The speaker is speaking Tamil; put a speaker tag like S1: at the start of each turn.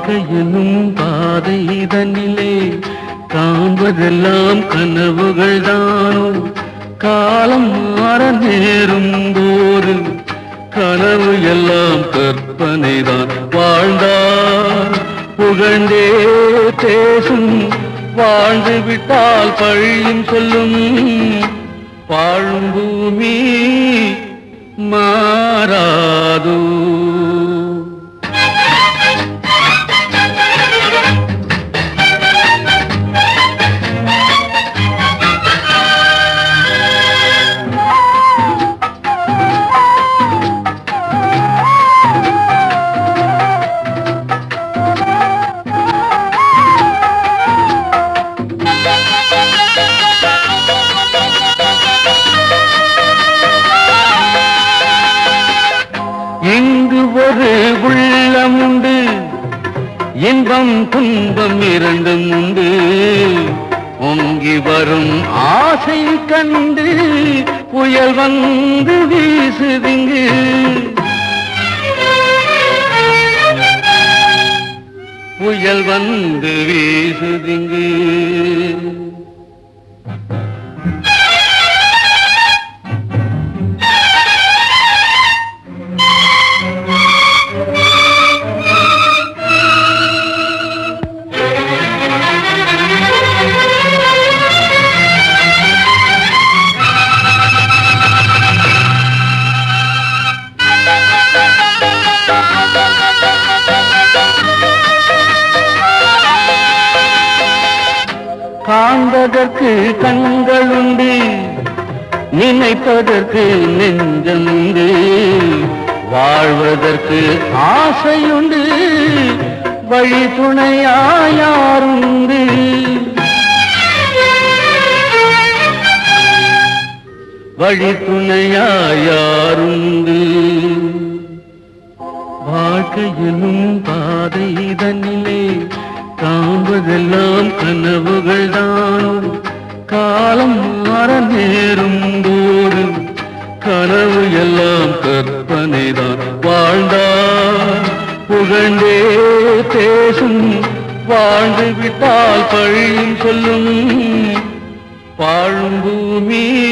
S1: வாழ்க்கை என்னும் பாதை தன்னிலே காண்பதெல்லாம் கனவுகள் தானோ காலம் மாற நேரும் போது கனவு எல்லாம் கற்பனைதான் வாழ்ந்தார் புகழ்ந்தே பேசும் வாழ்ந்து விட்டால் பழியும் சொல்லும் வாழும் பூமி மாறாதோ இங்கு ஒரு உள்ளம் உண்டு இன்பம் துன்பம் இரண்டும் உண்டு பொங்கி வரும் ஆசை கண்டு புயல் வந்து வீசுதிங்கு புயல் வந்து வீசுதிங்கு காண்பதற்கு கண்கள் உண்டு நினைப்பதற்கு நெஞ்சம் உண்டு வாழ்வதற்கு ஆசையுண்டு வழி துணையாயாருண்டு வழி துணையாயாருண்டு வாழ்க்கை எனும் பாதை தன்னிலே காண்பதெல்லாம் கனவுகள் தானோ காலம் மாற நேரும் போது கனவு எல்லாம் கற்பனைதான் வாழ்ந்தார் புகழ்ந்தே பேசும் வாழ்ந்து விட்டால் பழியும் சொல்லும் வாழும் பூமி